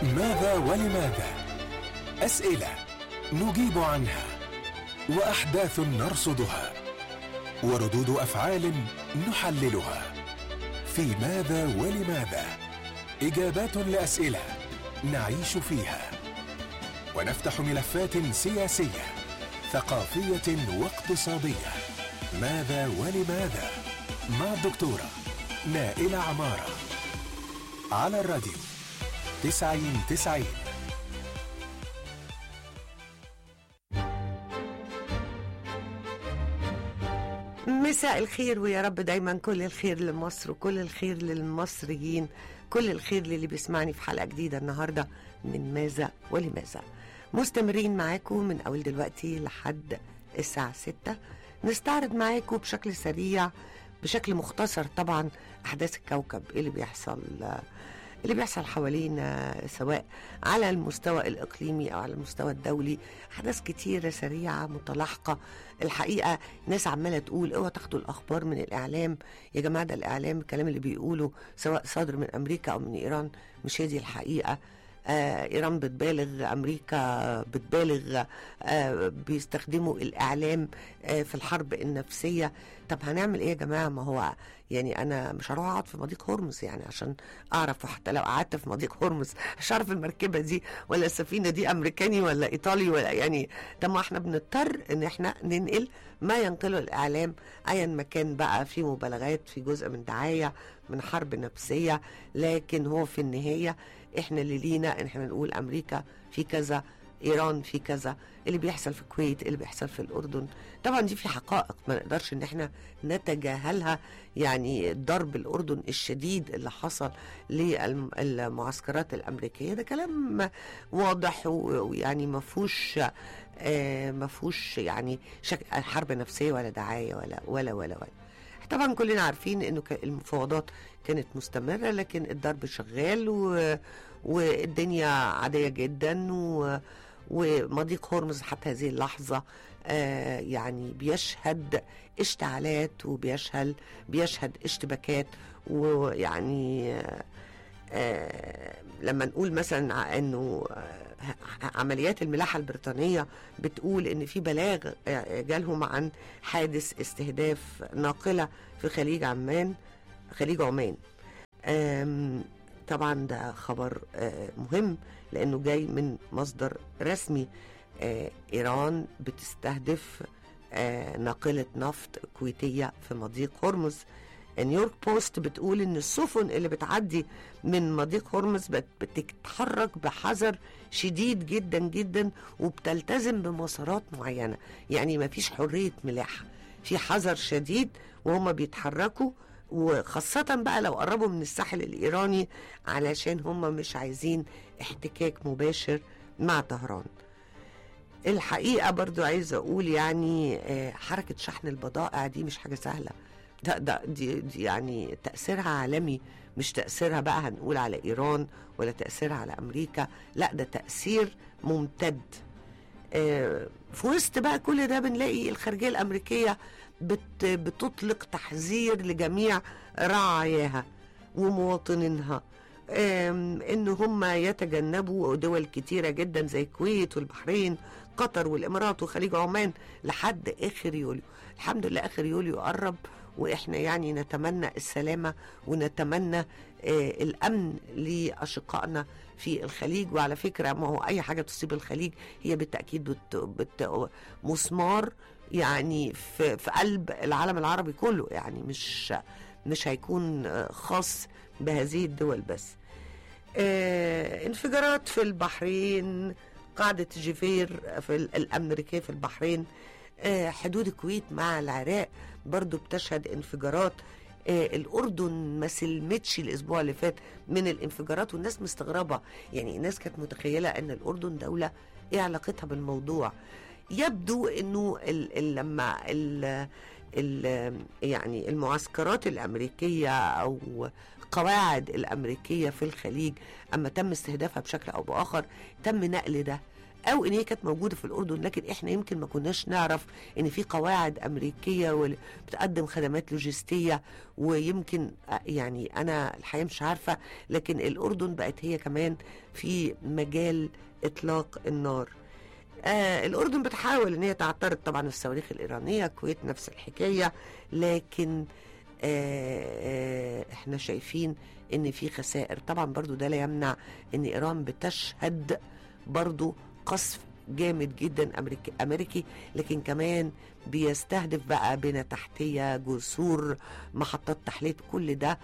ماذا ولماذا اسئله نجيب عنها واحداث نرصدها وردود افعال نحللها في ماذا ولماذا اجابات لاسئله نعيش فيها ونفتح ملفات سياسيه ثقافيه واقتصاديه ماذا ولماذا مع الدكتوره نائله عماره على الراديو تسعين تسعين مساء الخير ويا رب دايما كل الخير لمصر وكل الخير للمصريين كل الخير للي بيسمعني في حلقة جديدة النهاردة من ماذا ولماذا مستمرين معاكم من أول دلوقتي لحد الساعة ستة نستعرض معاكم بشكل سريع بشكل مختصر طبعا أحداث الكوكب إيه اللي بيحصل اللي بيحصل حوالينا سواء على المستوى الإقليمي أو على المستوى الدولي أحداث كتيرة سريعة متلاحقة الحقيقة ناس عمالة تقول اوعوا تاخدوا الأخبار من الإعلام يا جماعة ده الإعلام الكلام اللي بيقوله سواء صادر من أمريكا أو من إيران مش هي دي الحقيقة آه ايران بتبالغ امريكا بتبالغ آه بيستخدموا الاعلام آه في الحرب النفسيه طب هنعمل ايه يا جماعه ما هو يعني انا مش هروح اقعد في مضيق هرمز يعني عشان اعرف حتى لو قعدت في مضيق هرمز مش هعرف المركبه دي ولا السفينه دي امريكاني ولا ايطالي ولا يعني طب ما احنا بنضطر ان احنا ننقل ما ينقله الاعلام ايا ما كان بقى في مبالغات في جزء من دعايه من حرب نفسيه لكن هو في النهايه احنا اللي لينا ان احنا نقول امريكا في كذا ايران في كذا اللي بيحصل في الكويت اللي بيحصل في الاردن طبعا دي في حقائق ما نقدرش ان احنا نتجاهلها يعني ضرب الاردن الشديد اللي حصل للمعسكرات الامريكيه ده كلام واضح ويعني ما فيهوش ما فيهوش يعني شك حرب نفسيه ولا دعايه ولا ولا ولا, ولا. طبعا كلنا عارفين انه المفاوضات كانت مستمره لكن الضرب شغال و... والدنيا عاديه جدا و... ومضيق هرمز حتى هذه اللحظه آه يعني بيشهد اشتعالات وبيشهد بيشهد اشتباكات ويعني آه آه لما نقول مثلا انه عمليات الملاحه البريطانيه بتقول ان في بلاغ جالهم عن حادث استهداف ناقله في خليج عمان خليج عمان طبعا ده خبر مهم لانه جاي من مصدر رسمي ايران بتستهدف ناقله نفط كويتيه في مضيق هرمز نيويورك بوست بتقول ان السفن اللي بتعدي من مضيق هرمز بتتحرك بحذر شديد جدا جدا وبتلتزم بمسارات معينه يعني ما فيش حريه ملاحه في حذر شديد وهم بيتحركوا وخاصة بقى لو قربوا من الساحل الإيراني علشان هم مش عايزين احتكاك مباشر مع طهران الحقيقة برضو عايزة أقول يعني حركة شحن البضائع دي مش حاجة سهلة ده ده دي, دي يعني تأثيرها عالمي مش تأثيرها بقى هنقول على إيران ولا تأثيرها على أمريكا لا ده تأثير ممتد آه في وسط بقى كل ده بنلاقي الخارجية الأمريكية بت بتطلق تحذير لجميع رعاياها ومواطنينها ان هم يتجنبوا دول كتيره جدا زي الكويت والبحرين قطر والامارات وخليج عمان لحد اخر يوليو الحمد لله اخر يوليو قرب واحنا يعني نتمنى السلامه ونتمنى آه الامن لاشقائنا في الخليج وعلى فكره ما هو اي حاجه تصيب الخليج هي بالتاكيد بت بت مسمار يعني في, في قلب العالم العربي كله يعني مش مش هيكون خاص بهذه الدول بس آه انفجارات في البحرين قاعدة جيفير في الأمريكية في البحرين آه حدود الكويت مع العراق برضو بتشهد انفجارات آه الأردن ما سلمتش الأسبوع اللي فات من الانفجارات والناس مستغربة يعني الناس كانت متخيلة أن الأردن دولة إيه علاقتها بالموضوع يبدو أنه ال ال لما ال ال يعني المعسكرات الأمريكية أو القواعد الأمريكية في الخليج أما تم استهدافها بشكل أو بآخر تم نقل ده او ان هي كانت موجوده في الاردن لكن احنا يمكن ما كناش نعرف ان في قواعد امريكيه وال- بتقدم خدمات لوجستيه ويمكن آه، يعني انا الحقيقه مش عارفه لكن الاردن بقت هي كمان في مجال اطلاق النار آه الأردن بتحاول إن هي تعترض طبعا الصواريخ الإيرانية الكويت نفس الحكاية لكن آه آه احنا شايفين إن في خسائر طبعا برضو ده لا يمنع إن إيران بتشهد برضو قصف جامد جدا أمريكي, أمريكي لكن كمان بيستهدف بقى بنى تحتية جسور محطات تحلية كل ده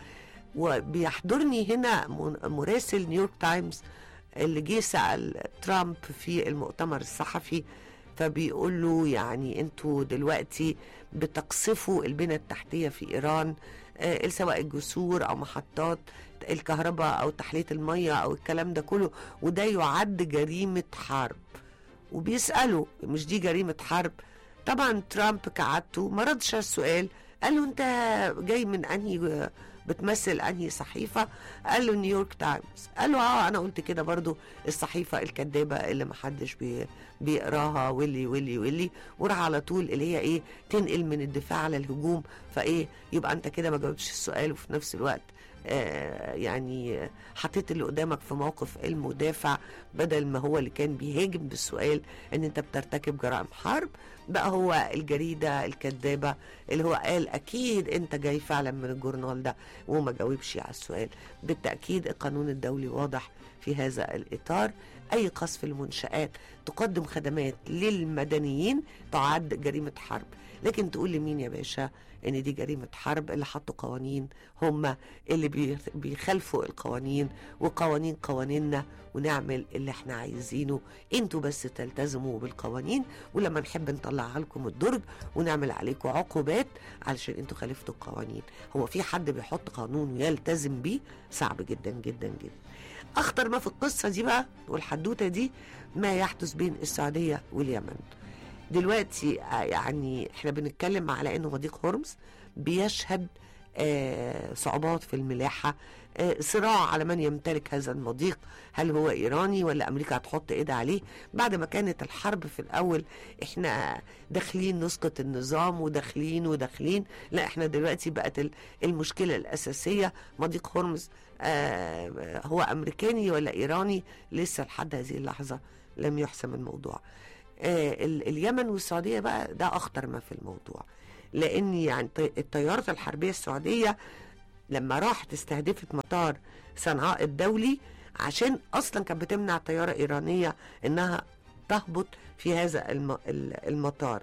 وبيحضرني هنا من- مراسل نيويورك تايمز اللي جه سأل ترامب في المؤتمر الصحفي فبيقول له يعني انتوا دلوقتي بتقصفوا البنى التحتية في إيران آه، سواء الجسور أو محطات الكهرباء أو تحلية المية أو الكلام ده كله وده يعد جريمة حرب وبيسأله مش دي جريمة حرب طبعا ترامب كعادته ما ردش على السؤال قال له انت جاي من انهي بتمثل انهي صحيفه قال له نيويورك تايمز قال له اه انا قلت كده برضو الصحيفه الكدابه اللي محدش بي بيقراها واللي واللي واللي وراح على طول اللي هي ايه تنقل من الدفاع على الهجوم فايه يبقى انت كده ما جاوبتش السؤال وفي نفس الوقت آه يعني حطيت اللي قدامك في موقف المدافع بدل ما هو اللي كان بيهاجم بالسؤال ان انت بترتكب جرائم حرب بقى هو الجريدة الكذابة اللي هو قال أكيد أنت جاي فعلا من الجورنال ده وما جاوبش على السؤال بالتأكيد القانون الدولي واضح في هذا الإطار أي قصف المنشآت تقدم خدمات للمدنيين تعد جريمة حرب لكن تقول لمين يا باشا ان دي جريمة حرب اللي حطوا قوانين هم اللي بي- بيخالفوا القوانين وقوانين قوانيننا ونعمل اللي احنا عايزينه انتوا بس تلتزموا بالقوانين ولما نحب نطلعها لكم الدرج ونعمل عليكم عقوبات علشان انتوا خالفتوا القوانين هو في حد بيحط قانون ويلتزم بيه صعب جدا جدا جدا اخطر ما في القصه دي بقى والحدوته دي ما يحدث بين السعوديه واليمن دلوقتي آه، يعني احنا بنتكلم على انه مضيق هرمز بيشهد آه، صعوبات في الملاحه آه، صراع على من يمتلك هذا المضيق هل هو ايراني ولا امريكا هتحط ايدها عليه بعد ما كانت الحرب في الاول احنا داخلين نسقط النظام وداخلين وداخلين لا احنا دلوقتي بقت ال- المشكله الاساسيه مضيق هرمز آه، هو امريكاني ولا ايراني لسه لحد هذه اللحظه لم يحسم الموضوع آه، ال- اليمن والسعوديه بقى ده اخطر ما في الموضوع لان يعني طي- الطيارات الحربيه السعوديه لما راحت استهدفت مطار صنعاء الدولي عشان اصلا كانت بتمنع طياره ايرانيه انها تهبط في هذا الم- ال- المطار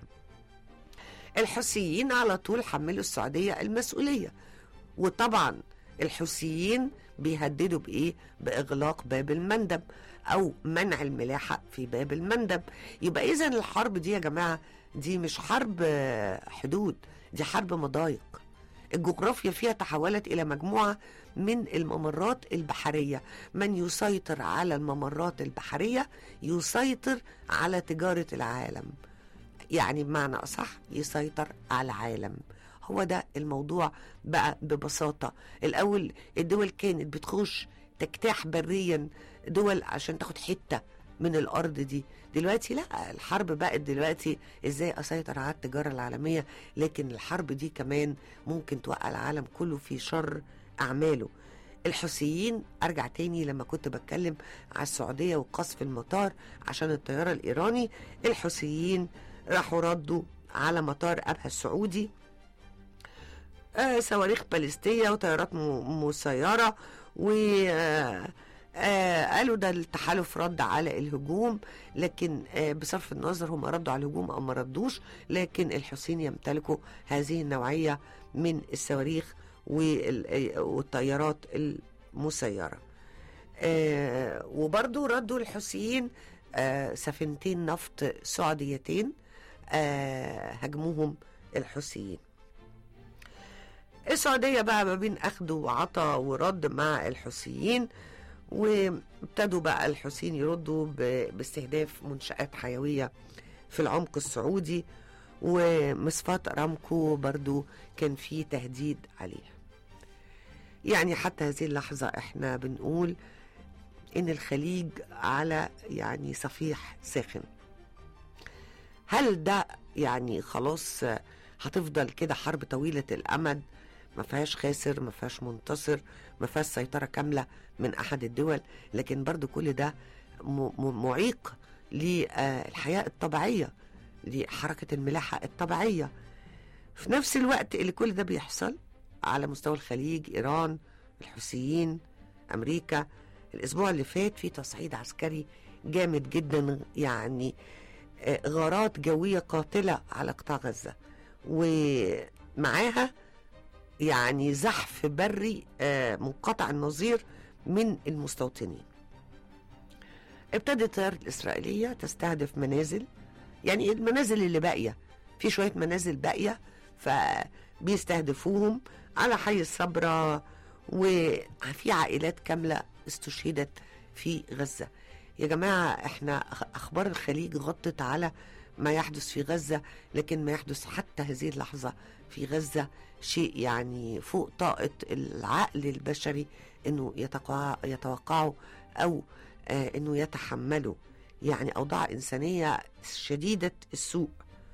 الحوثيين على طول حملوا السعوديه المسؤوليه وطبعا الحوثيين بيهددوا بايه باغلاق باب المندب او منع الملاحه في باب المندب يبقى اذا الحرب دي يا جماعه دي مش حرب آه، حدود دي حرب مضايق الجغرافيا فيها تحولت الى مجموعه من الممرات البحريه من يسيطر على الممرات البحريه يسيطر على تجاره العالم يعني بمعنى أصح يسيطر على العالم هو ده الموضوع بقى ببساطة الأول الدول كانت بتخش تجتاح بريا دول عشان تاخد حتة من الأرض دي دلوقتي لا الحرب بقت دلوقتي ازاي اسيطر على التجارة العالمية لكن الحرب دي كمان ممكن توقع العالم كله في شر أعماله الحوثيين ارجع تاني لما كنت بتكلم على السعوديه وقصف المطار عشان الطياره الايراني الحوثيين راحوا ردوا على مطار ابها السعودي آه صواريخ باليستيه وطيارات م- مسيره و آه آه قالوا ده التحالف رد على الهجوم لكن آه بصرف النظر هم ردوا على الهجوم او ما ردوش لكن الحوثيين يمتلكوا هذه النوعيه من الصواريخ وال- والطيارات المسيره آه وبرضو ردوا الحوثيين آه سفينتين نفط سعوديتين آه هجموهم الحوثيين السعودية بقى ما بين أخذ وعطى ورد مع الحوثيين وابتدوا بقى الحوثيين يردوا ب- باستهداف منشآت حيوية في العمق السعودي ومصفات أرامكو برضو كان في تهديد عليها يعني حتى هذه اللحظة احنا بنقول ان الخليج على يعني صفيح ساخن هل ده يعني خلاص آه، هتفضل كده حرب طويلة الأمد ما فيهاش خاسر ما فيهاش منتصر ما فيهاش سيطرة كاملة من أحد الدول لكن برضو كل ده م- م- معيق للحياة الطبيعية لحركة الملاحة الطبيعية في نفس الوقت اللي كل ده بيحصل على مستوى الخليج إيران الحوثيين أمريكا الأسبوع اللي فات في تصعيد عسكري جامد جدا يعني آه، غارات جوية قاتلة على قطاع غزة ومعاها يعني زحف بري آه، منقطع النظير من المستوطنين ابتدت الطيارة الإسرائيلية تستهدف منازل يعني المنازل اللي باقية في شوية منازل باقية فبيستهدفوهم على حي الصبرة وفي عائلات كاملة استشهدت في غزة يا جماعة احنا أخ- أخبار الخليج غطت على ما يحدث في غزة لكن ما يحدث حتى هذه اللحظة في غزة شيء يعني فوق طاقة العقل البشري انه يتوقع يتوقعه او آه انه يتحمله يعني اوضاع انسانية شديدة السوء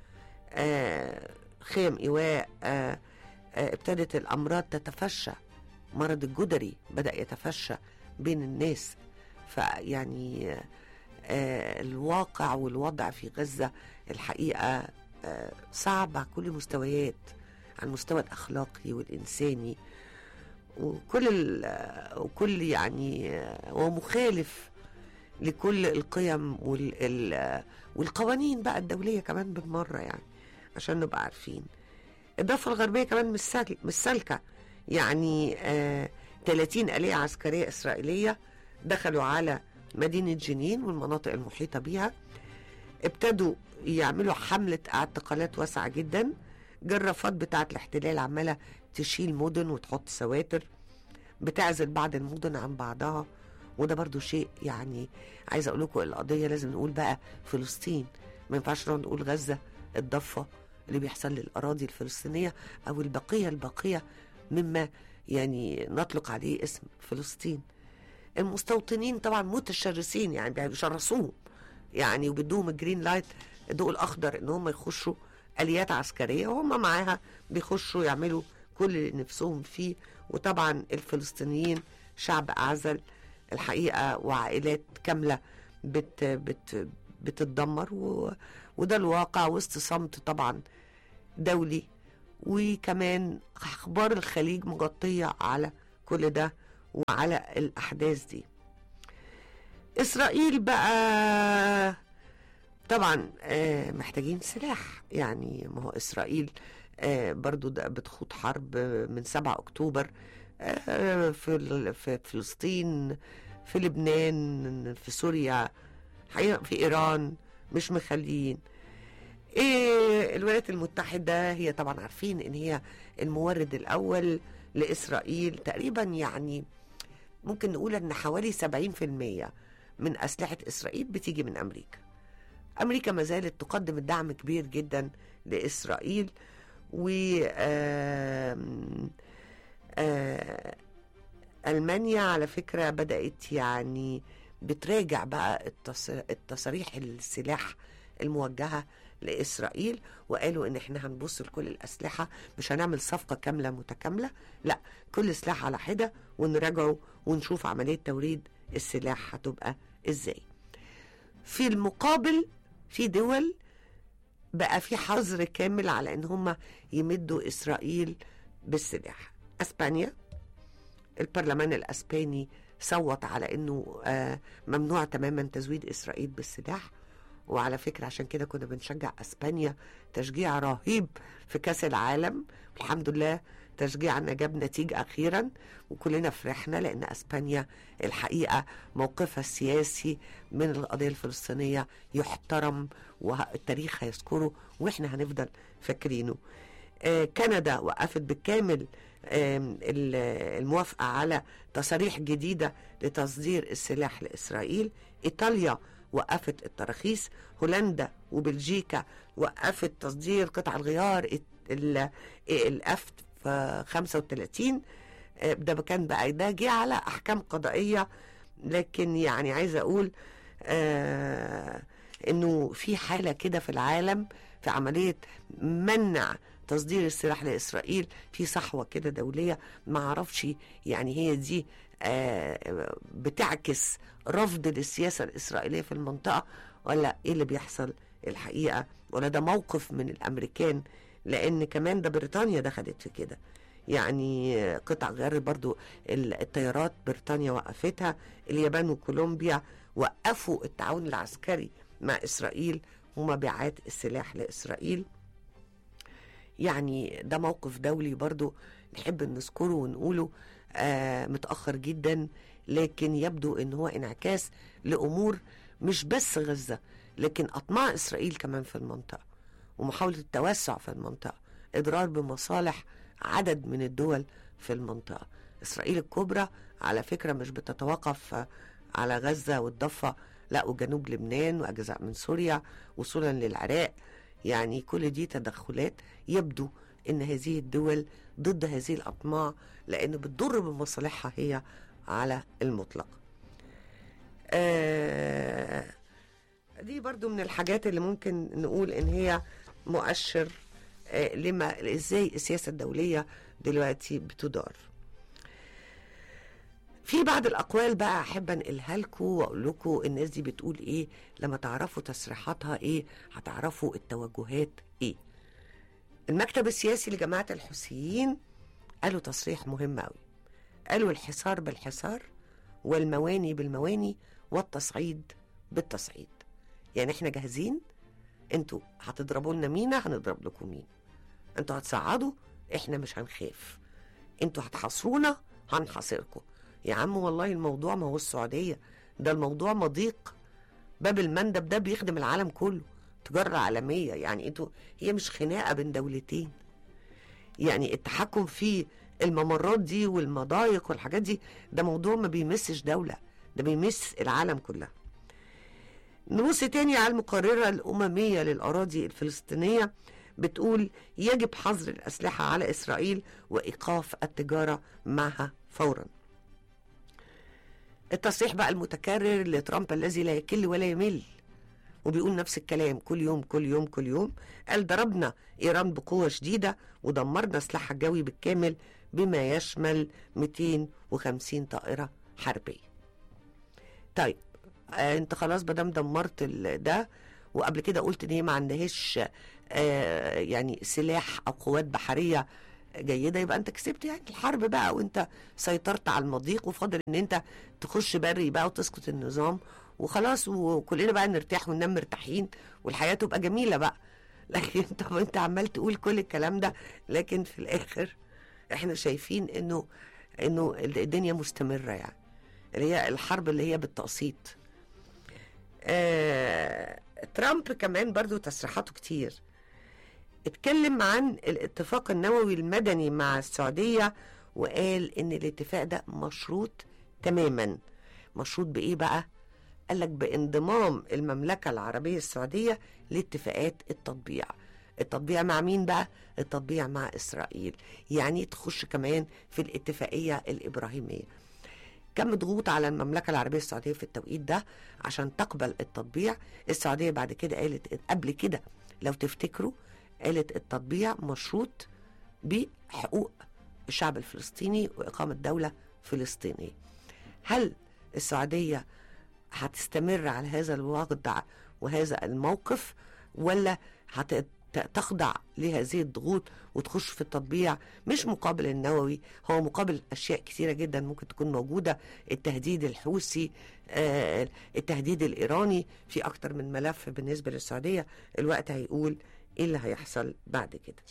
آه خيم ايواء آه آه ابتدت الامراض تتفشى مرض الجدري بدا يتفشى بين الناس فيعني آه آه الواقع والوضع في غزه الحقيقه آه صعب على كل المستويات على المستوى الاخلاقي والانساني وكل ال- وكل يعني آه، ومخالف لكل القيم وال ال- والقوانين بقى الدوليه كمان بالمره يعني عشان نبقى عارفين الضفه الغربيه كمان مش سال- مش سالكه يعني آه 30 آلية عسكرية إسرائيلية دخلوا على مدينة جنين والمناطق المحيطة بيها ابتدوا يعملوا حملة اعتقالات واسعة جدا جرافات بتاعة الاحتلال عمالة تشيل مدن وتحط سواتر بتعزل بعض المدن عن بعضها وده برضو شيء يعني عايزة أقول لكم القضية لازم نقول بقى فلسطين ما ينفعش نقعد نقول غزة الضفة اللي بيحصل للأراضي الفلسطينية أو البقية الباقية مما يعني نطلق عليه اسم فلسطين المستوطنين طبعا متشرسين يعني بيشرسوهم يعني وبيدوهم الجرين لايت الضوء الاخضر ان هم يخشوا اليات عسكريه وهم معاها بيخشوا يعملوا كل اللي نفسهم فيه وطبعا الفلسطينيين شعب اعزل الحقيقه وعائلات كامله بت بت بتتدمر و وده الواقع وسط صمت طبعا دولي وكمان اخبار الخليج مغطيه على كل ده وعلى الاحداث دي اسرائيل بقى طبعا آه، محتاجين سلاح يعني ما هو اسرائيل آه، برضو ده بتخوض حرب من 7 اكتوبر آه، في ال- في فلسطين في لبنان في سوريا حقيقة في ايران مش مخليين إيه الولايات المتحدة هي طبعا عارفين ان هي المورد الاول لاسرائيل تقريبا يعني ممكن نقول ان حوالي 70% من اسلحة اسرائيل بتيجي من امريكا امريكا ما زالت تقدم الدعم كبير جدا لاسرائيل و آم، آه، المانيا على فكرة بدأت يعني بتراجع بقى التص- التصاريح السلاح الموجهة لإسرائيل وقالوا إن إحنا هنبص لكل الأسلحة مش هنعمل صفقة كاملة متكاملة لا كل سلاح على حدة ونراجعه ونشوف عملية توريد السلاح هتبقى إزاي في المقابل في دول بقى في حظر كامل على ان هم يمدوا اسرائيل بالسلاح اسبانيا البرلمان الاسباني صوت على انه آه، ممنوع تماما تزويد اسرائيل بالسلاح وعلى فكره عشان كده كنا بنشجع اسبانيا تشجيع رهيب في كاس العالم الحمد لله تشجيعنا جاب نتيجة أخيرا وكلنا فرحنا لأن أسبانيا الحقيقة موقفها السياسي من القضية الفلسطينية يحترم والتاريخ هيذكره وإحنا هنفضل فاكرينه آه، كندا وقفت بالكامل آم، ال- الموافقة على تصاريح جديدة لتصدير السلاح لإسرائيل إيطاليا وقفت التراخيص هولندا وبلجيكا وقفت تصدير قطع الغيار ال- الاف 35 آه، ده كان بقى ده جه على احكام قضائيه لكن يعني عايزه اقول آه انه في حاله كده في العالم في عمليه منع تصدير السلاح لاسرائيل في صحوه كده دوليه ما اعرفش يعني هي دي آه بتعكس رفض للسياسه الاسرائيليه في المنطقه ولا ايه اللي بيحصل الحقيقه ولا ده موقف من الامريكان لان كمان ده بريطانيا دخلت في كده يعني قطع غيار برضو الطيارات بريطانيا وقفتها اليابان وكولومبيا وقفوا التعاون العسكري مع إسرائيل ومبيعات السلاح لإسرائيل يعني ده موقف دولي برضو نحب نذكره ونقوله آه متأخر جدا لكن يبدو ان هو انعكاس لأمور مش بس غزة لكن أطماع إسرائيل كمان في المنطقة ومحاولة التوسع في المنطقة إضرار بمصالح عدد من الدول في المنطقة إسرائيل الكبرى على فكرة مش بتتوقف على غزة والضفة لا وجنوب لبنان وأجزاء من سوريا وصولا للعراق يعني كل دي تدخلات يبدو ان هذه الدول ضد هذه الاطماع لان بتضر بمصالحها هي على المطلق آه دي برضو من الحاجات اللي ممكن نقول ان هي مؤشر آه لما ازاي السياسه الدوليه دلوقتي بتدار في بعض الاقوال بقى احب انقلها لكم واقول لكم الناس دي بتقول ايه لما تعرفوا تصريحاتها ايه هتعرفوا التوجهات ايه المكتب السياسي لجماعه الحوثيين قالوا تصريح مهم قوي قالوا الحصار بالحصار والمواني بالمواني والتصعيد بالتصعيد يعني احنا جاهزين انتوا هتضربوا لنا مينا هنضرب لكم مين انتوا هتصعدوا احنا مش هنخاف انتوا هتحاصرونا هنحاصركم يا عم والله الموضوع ما هو السعودية ده الموضوع مضيق باب المندب ده بيخدم العالم كله تجارة عالمية يعني انتوا هي مش خناقة بين دولتين يعني التحكم في الممرات دي والمضايق والحاجات دي ده موضوع ما بيمسش دولة ده بيمس العالم كلها نبص تاني على المقررة الأممية للأراضي الفلسطينية بتقول يجب حظر الأسلحة على إسرائيل وإيقاف التجارة معها فوراً التصريح بقى المتكرر لترامب الذي لا يكل ولا يمل وبيقول نفس الكلام كل يوم كل يوم كل يوم قال ضربنا ايران بقوه شديده ودمرنا سلاحها الجوي بالكامل بما يشمل 250 طائره حربيه. طيب آه انت خلاص بدام دمرت ده وقبل كده قلت ان هي ما عندهاش آه يعني سلاح او قوات بحريه جيده يبقى انت كسبت يعني الحرب بقى وانت سيطرت على المضيق وفاضل ان انت تخش بري بقى وتسقط النظام وخلاص وكلنا بقى نرتاح وننام مرتاحين والحياه تبقى جميله بقى لكن طب انت عمال تقول كل الكلام ده لكن في الاخر احنا شايفين انه انه الدنيا مستمره يعني اللي هي الحرب اللي هي بالتقسيط آه ترامب كمان برضو تصريحاته كتير اتكلم عن الاتفاق النووي المدني مع السعودية وقال ان الاتفاق ده مشروط تماما مشروط بايه بقى قال لك بانضمام المملكة العربية السعودية لاتفاقات التطبيع التطبيع مع مين بقى التطبيع مع اسرائيل يعني تخش كمان في الاتفاقية الابراهيمية كان ضغوط على المملكة العربية السعودية في التوقيت ده عشان تقبل التطبيع السعودية بعد كده قالت قبل كده لو تفتكروا قالت التطبيع مشروط بحقوق الشعب الفلسطيني وإقامة دولة فلسطينية هل السعودية هتستمر على هذا الوضع وهذا الموقف ولا هتخضع لهذه الضغوط وتخش في التطبيع مش مقابل النووي هو مقابل أشياء كثيرة جدا ممكن تكون موجودة التهديد الحوثي آه التهديد الإيراني في أكتر من ملف بالنسبة للسعودية الوقت هيقول ايه اللي هيحصل بعد كده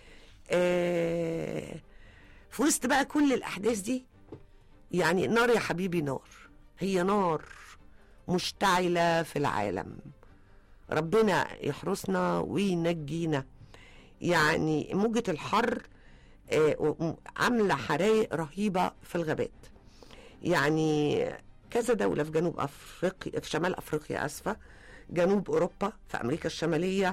آه في وسط بقى كل الاحداث دي يعني نار يا حبيبي نار هي نار مشتعله في العالم ربنا يحرسنا وينجينا يعني موجة الحر آه عاملة حرايق رهيبة في الغابات يعني كذا دولة في جنوب أفريقيا في شمال أفريقيا أسفة جنوب أوروبا في أمريكا الشمالية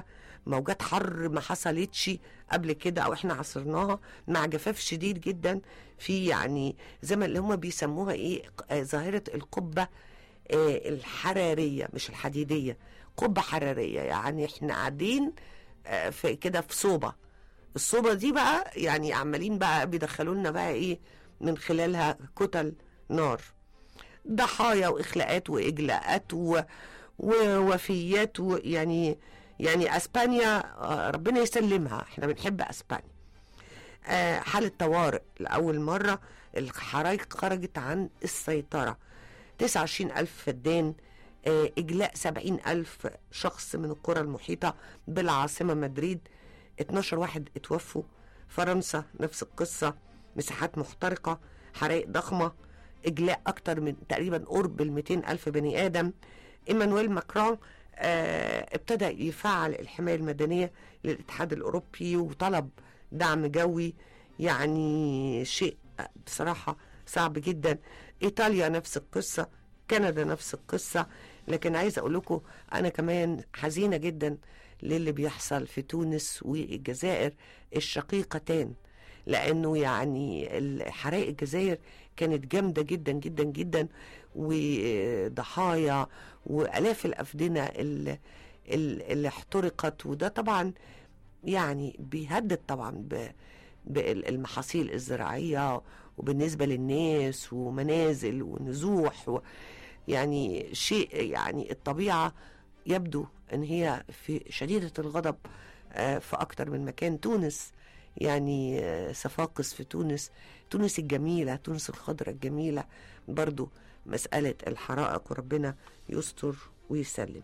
موجات حر ما حصلتش قبل كده او احنا عصرناها مع جفاف شديد جدا في يعني زي ما اللي هم بيسموها ايه آه، ظاهره القبه آه، الحراريه مش الحديديه قبه حراريه يعني احنا قاعدين آه، في كده في صوبه الصوبه دي بقى يعني عمالين بقى بيدخلوا لنا بقى ايه من خلالها كتل نار ضحايا واخلاءات واجلاءات و... ووفيات ويعني يعني اسبانيا آه، ربنا يسلمها احنا بنحب اسبانيا آه، حالة طوارئ لأول مرة الحرايق خرجت عن السيطرة 29 ألف فدان آه، إجلاء 70 ألف شخص من القرى المحيطة بالعاصمة مدريد 12 واحد اتوفوا فرنسا نفس القصة مساحات محترقة حرائق ضخمة إجلاء أكتر من تقريبا قرب ال 200 ألف بني آدم إيمانويل ماكرون آه، ابتدى يفعل الحماية المدنية للاتحاد الأوروبي وطلب دعم جوي يعني شيء بصراحة صعب جدا إيطاليا نفس القصة كندا نفس القصة لكن عايزة أقول لكم أنا كمان حزينة جدا للي بيحصل في تونس والجزائر الشقيقتان لأنه يعني حرائق الجزائر كانت جامدة جدا جدا جدا وضحايا وآلاف الأفدنة اللي, اللي احترقت وده طبعا يعني بيهدد طبعا ب- بالمحاصيل الزراعية وبالنسبة للناس ومنازل ونزوح و يعني شيء يعني الطبيعة يبدو ان هي في شديدة الغضب آه، في اكتر من مكان تونس يعني آه، صفاقس في تونس تونس الجميلة تونس الخضراء الجميلة برضو مسألة الحرائق وربنا يستر ويسلم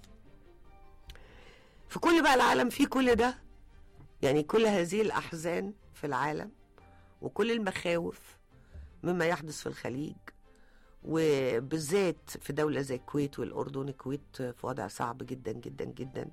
في كل بقى العالم في كل ده يعني كل هذه الأحزان في العالم وكل المخاوف مما يحدث في الخليج وبالذات في دولة زي الكويت والأردن الكويت في وضع صعب جدا جدا جدا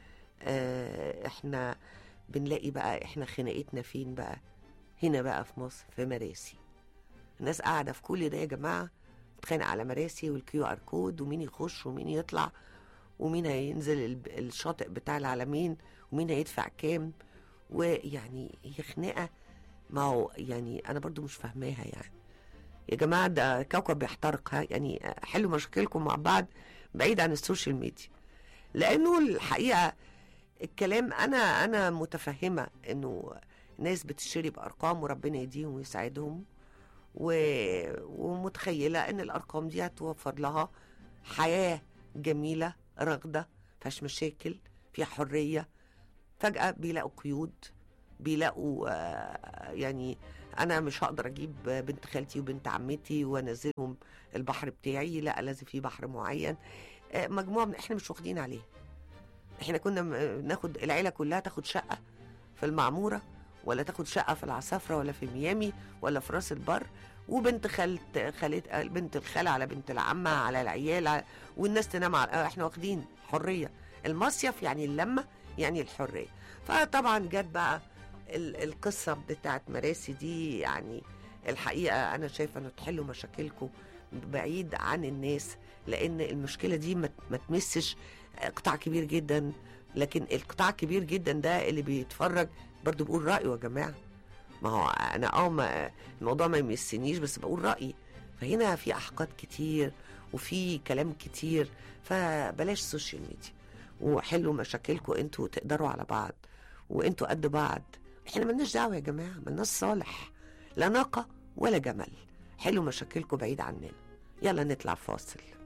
آه، احنا بنلاقي بقى احنا خناقتنا فين بقى هنا بقى في مصر في مراسي الناس قاعدة في كل ده يا جماعة بتخانق على مراسي والكيو ار كود ومين يخش ومين يطلع ومين هينزل الب- الشاطئ بتاع العالمين ومين هيدفع كام ويعني هي خناقة ما هو يعني أنا برضو مش فاهماها يعني يا جماعة ده كوكب بيحترق ها يعني حلوا مشاكلكم مع بعض بعيد عن السوشيال ميديا لأنه الحقيقة الكلام أنا أنا متفهمة إنه ناس بتشتري بأرقام وربنا يديهم ويساعدهم و... ومتخيلة إن الأرقام دي هتوفر لها حياة جميلة رغدة فيهاش مشاكل فيها حرية فجأة بيلاقوا قيود بيلاقوا آه، يعني أنا مش هقدر أجيب بنت خالتي وبنت عمتي وأنزلهم البحر بتاعي لا لازم في بحر معين آه، مجموعة من إحنا مش واخدين عليه إحنا كنا م- ناخد العيلة كلها تاخد شقة في المعمورة ولا تاخد شقة في العصافرة ولا في ميامي ولا في راس البر وبنت خالت خالت آه، بنت الخالة على بنت العمة على العيال على- والناس تنام على آه، احنا واخدين حرية المصيف يعني اللمة يعني الحرية فطبعا جت بقى ال- القصة بتاعت مراسي دي يعني الحقيقة أنا شايفة إنه تحلوا مشاكلكم بعيد عن الناس لأن المشكلة دي ما ما تمسش قطاع كبير جدا لكن القطاع الكبير جدا ده اللي بيتفرج برضو بيقول رأيه يا جماعة ما هو أنا اه ما الموضوع ما يمسنيش بس بقول رأيي فهنا في أحقاد كتير وفي كلام كتير فبلاش سوشيال ميديا وحلوا مشاكلكم انتوا تقدروا على بعض وانتوا قد بعض احنا ملناش دعوه يا جماعه ملناش صالح لا ناقه ولا جمل حلوا مشاكلكم بعيد عننا يلا نطلع فاصل